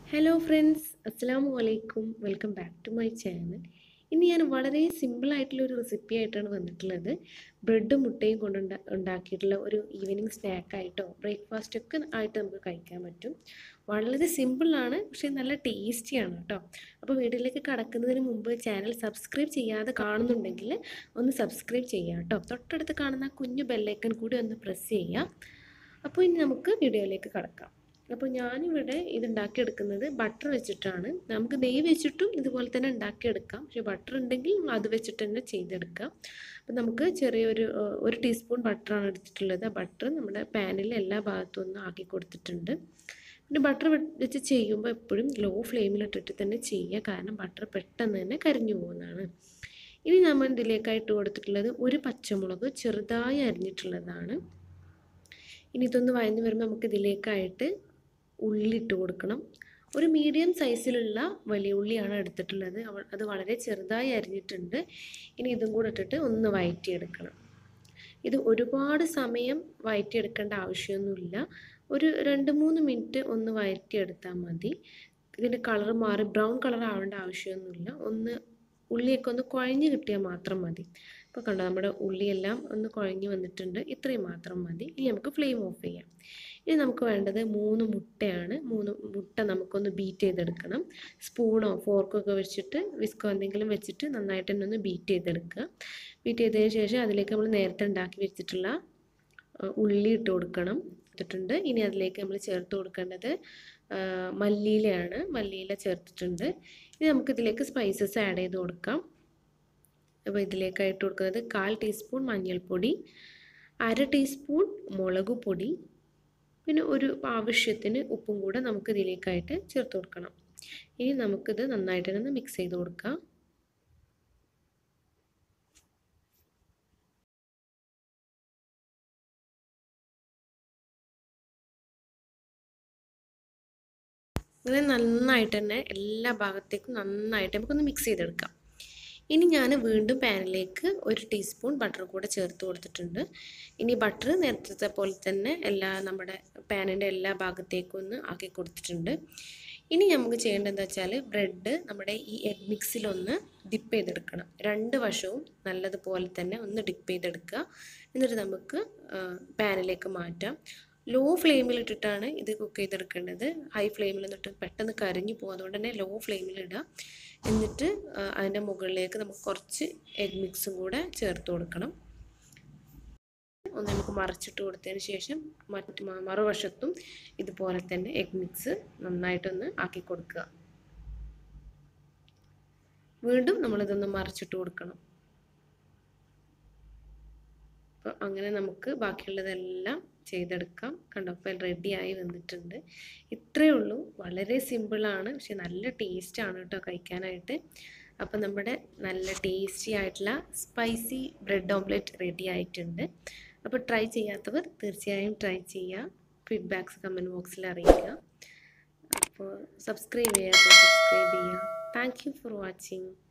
hello friends അസ്സാമു അലൈക്കും welcome back to my channel ഇന്ന് ഞാൻ വളരെ സിമ്പിളായിട്ടുള്ള ഒരു റെസിപ്പി ആയിട്ടാണ് വന്നിട്ടുള്ളത് ബ്രെഡും മുട്ടയും കൊണ്ട് ഉണ്ടാ- ഉണ്ടാക്കിയിട്ടുള്ള ഒരു ഈവനിങ് സ്നാക്കായിട്ടോ ബ്രേക്ക്ഫാസ്റ്റ് ഒക്കെ ആയിട്ട് നമുക്ക് കഴിക്കാൻ പറ്റും വളരെ സിമ്പിളാണ് പക്ഷേ നല്ല ടേസ്റ്റിയാണ് കേട്ടോ അപ്പോൾ വീട്ടിലേക്ക് കടക്കുന്നതിന് മുമ്പ് ചാനൽ സബ്സ്ക്രൈബ് ചെയ്യാതെ കാണുന്നുണ്ടെങ്കിൽ ഒന്ന് സബ്സ്ക്രൈബ് ചെയ്യുക കേട്ടോ തൊട്ടടുത്ത് കാണുന്ന ആ കുഞ്ഞു ബെല്ലൈക്കൺ കൂടി ഒന്ന് പ്രസ് ചെയ്യുക അപ്പോൾ ഇനി നമുക്ക് വീഡിയോയിലേക്ക് കടക്കാം അപ്പോൾ ഞാനിവിടെ ഇത് ഉണ്ടാക്കിയെടുക്കുന്നത് ബട്ടർ വെച്ചിട്ടാണ് നമുക്ക് നെയ്യ് വെച്ചിട്ടും ഇതുപോലെ തന്നെ ഉണ്ടാക്കിയെടുക്കാം പക്ഷേ ബട്ടർ ഉണ്ടെങ്കിൽ നമ്മൾ അത് വെച്ചിട്ട് തന്നെ ചെയ്തെടുക്കാം അപ്പോൾ നമുക്ക് ചെറിയൊരു ഏഹ്, ഒരു ടീസ്പൂൺ ബട്ടറാണ് എടുത്തിട്ടുള്ളത് ആ ബട്ടർ നമ്മുടെ പാനിൽ എല്ലാ ഭാഗത്തും ഒന്ന് ആക്കി കൊടുത്തിട്ടുണ്ട് പിന്നെ ബട്ടർ വെച്ച് ചെയ്യുമ്പോൾ എപ്പോഴും ലോ ഫ്ലെയിമിലിട്ടിട്ട് തന്നെ ചെയ്യുക കാരണം ബട്ടർ പെട്ടെന്ന് തന്നെ കരിഞ്ഞു പോകുന്നതാണ് ഇനി നമ്മൾ ഇതിലേക്കായിട്ട് കൊടുത്തിട്ടുള്ളത് ഒരു പച്ചമുളക് ചെറുതായി അരിഞ്ഞിട്ടുള്ളതാണ് ഇനി ഇതൊന്ന് വഴഞ്ഞു വരുമ്പോൾ നമുക്ക് ഇതിലേക്കായിട്ട് ഉള്ളി ഇട്ട് കൊടുക്കണം ഒരു മീഡിയം സൈസിലുള്ള വലിയ ഉള്ളിയാണ് എടുത്തിട്ടുള്ളത് അവ- അത് വളരെ ചെറുതായി അരിഞ്ഞിട്ടുണ്ട് ഇനി ഇതും കൂടെ ഇട്ടിട്ട് ഒന്ന് വഴറ്റിയെടുക്കണം ഇത് ഒരുപാട് സമയം വഴറ്റിയെടുക്കേണ്ട ആവശ്യമൊന്നുമില്ല ഒരു രണ്ട് മൂന്ന് മിനിറ്റ് ഒന്ന് വഴറ്റിയെടുത്താൽ മതി ഇതിൻ്റെ കളർ മാറി ബ്രൗൺ കളർ ആവേണ്ട ആവശ്യമൊന്നുമില്ല ഒന്ന് ഉള്ളിയൊക്കെ ഒന്ന് കുഴഞ്ഞ് കിട്ടിയാൽ മാത്രം മതി ഇപ്പോൾ കണ്ടോ നമ്മുടെ ഉള്ളിയെല്ലാം ഒന്ന് കുഴഞ്ഞ് വന്നിട്ടുണ്ട് ഇത്രയും മാത്രം മതി ഇനി നമുക്ക് ഫ്ലെയിം ഓഫ് ചെയ്യാം ഇനി നമുക്ക് വേണ്ടത് മൂന്ന് മുട്ടയാണ് മൂന്ന് മുട്ട നമുക്കൊന്ന് ബീറ്റ് ചെയ്തെടുക്കണം സ്പൂണോ ഫോർക്കോ ഒക്കെ വെച്ചിട്ട് വിസ്കോ എന്തെങ്കിലും വെച്ചിട്ട് നന്നായിട്ട് തന്നെ ഒന്ന് ബീറ്റ് ചെയ്തെടുക്കുക ബീറ്റ് ചെയ്തതിന് ശേഷം അതിലേക്ക് നമ്മൾ നേരത്തെ ഉണ്ടാക്കി വെച്ചിട്ടുള്ള ആ, ഉള്ളി ഇട്ട് കൊടുക്കണം ഇട്ടിട്ടുണ്ട് ഇനി അതിലേക്ക് നമ്മൾ ചേർത്ത് കൊടുക്കേണ്ടത് ആ, മല്ലിയിലയാണ് മല്ലിയില ചേർത്തിട്ടുണ്ട് ഇനി നമുക്ക് ഇതിലേക്ക് സ്പൈസസ് ആഡ് ചെയ്ത് കൊടുക്കാം അപ്പോൾ ഇതിലേക്കായിട്ട് കൊടുക്കുന്നത് കാൽ ടീസ്പൂൺ മഞ്ഞൾപ്പൊടി അര ടീസ്പൂൺ മുളക് പൊടി പിന്നെ ഒരു ആവശ്യത്തിന് ഉപ്പും കൂടെ നമുക്ക് ഇതിലേക്കായിട്ട് ചേർത്ത് കൊടുക്കണം ഇനി നമുക്കിത് നന്നായിട്ട് തന്നെ മിക്സ് ചെയ്ത് കൊടുക്കാം അങ്ങനെ നന്നായിട്ട് തന്നെ എല്ലാ ഭാഗത്തേക്കും നന്നായിട്ട് നമുക്കൊന്ന് മിക്സ് ചെയ്തെടുക്കാം ഇനി ഞാൻ വീണ്ടും പാനിലേക്ക് ഒരു ടീസ്പൂൺ ബട്ടർ കൂടെ ചേർത്ത് കൊടുത്തിട്ടുണ്ട് ഇനി ബട്ടർ നേരത്തെ പോലെ തന്നെ എല്ലാ നമ്മുടെ പാനിൻ്റെ എല്ലാ ഭാഗത്തേക്കും ഒന്ന് ആക്കി കൊടുത്തിട്ടുണ്ട് ഇനി നമുക്ക് ചെയ്യേണ്ടത് എന്താ വെച്ചാൽ ബ്രെഡ് നമ്മുടെ ഈ എഗ് മിക്സിലൊന്ന് ഡിപ്പ് ചെയ്തെടുക്കണം രണ്ട് വശവും നല്ലതുപോലെ തന്നെ ഒന്ന് ഡിപ്പ് ചെയ്തെടുക്കുക എന്നിട്ട് നമുക്ക് പാനിലേക്ക് മാറ്റാം ലോ ഫ്ലെയിമിലിട്ടിട്ടാണ് ഇത് കുക്ക് ചെയ്തെടുക്കേണ്ടത് ഹൈ ഫ്ലെയിമിൽ നിന്നിട്ട് പെട്ടെന്ന് കരിഞ്ഞു പോകും അതുകൊണ്ട് തന്നെ ലോ ഫ്ലെയിമിലിടുക എന്നിട്ട് ആ, അതിൻ്റെ മുകളിലേക്ക് നമുക്ക് കുറച്ച് എഗ് മിക്സും കൂടെ ചേർത്ത് കൊടുക്കണം ഒന്ന് നമുക്ക് മറിച്ചിട്ട് കൊടുത്തതിന് ശേഷം മറ്റ് മ- മറുവശത്തും ഇതുപോലെ തന്നെ എഗ് മിക്സ് നന്നായിട്ടൊന്ന് ആക്കി കൊടുക്കുക വീണ്ടും നമ്മളിതൊന്ന് മറിച്ചിട്ട് കൊടുക്കണം അപ്പോൾ അങ്ങനെ നമുക്ക് ബാക്കിയുള്ളതെല്ലാം ചെയ്തെടുക്കാം കണ്ടോ അപ്പോൾ റെഡിയായി വന്നിട്ടുണ്ട് ഇത്രയേ ഉള്ളൂ വളരെ സിമ്പിളാണ് പക്ഷെ നല്ല ടേസ്റ്റാണ് കേട്ടോ കഴിക്കാനായിട്ട് അപ്പോൾ നമ്മുടെ നല്ല ടേസ്റ്റി ആയിട്ടുള്ള സ്പൈസി ബ്രെഡ് ഓംലെറ്റ് റെഡി ആയിട്ടുണ്ട് അപ്പോൾ ട്രൈ ചെയ്യാത്തവർ തീർച്ചയായും ട്രൈ ചെയ്യുക ഫീഡ്ബാക്ക്സ് കമൻറ്റ് ബോക്സിൽ അറിയിക്കുക അപ്പോൾ സബ്സ്ക്രൈബ് ചെയ്യാത്തവർ സബ്സ്ക്രൈബ് ചെയ്യുക താങ്ക് യു ഫോർ വാച്ചിങ്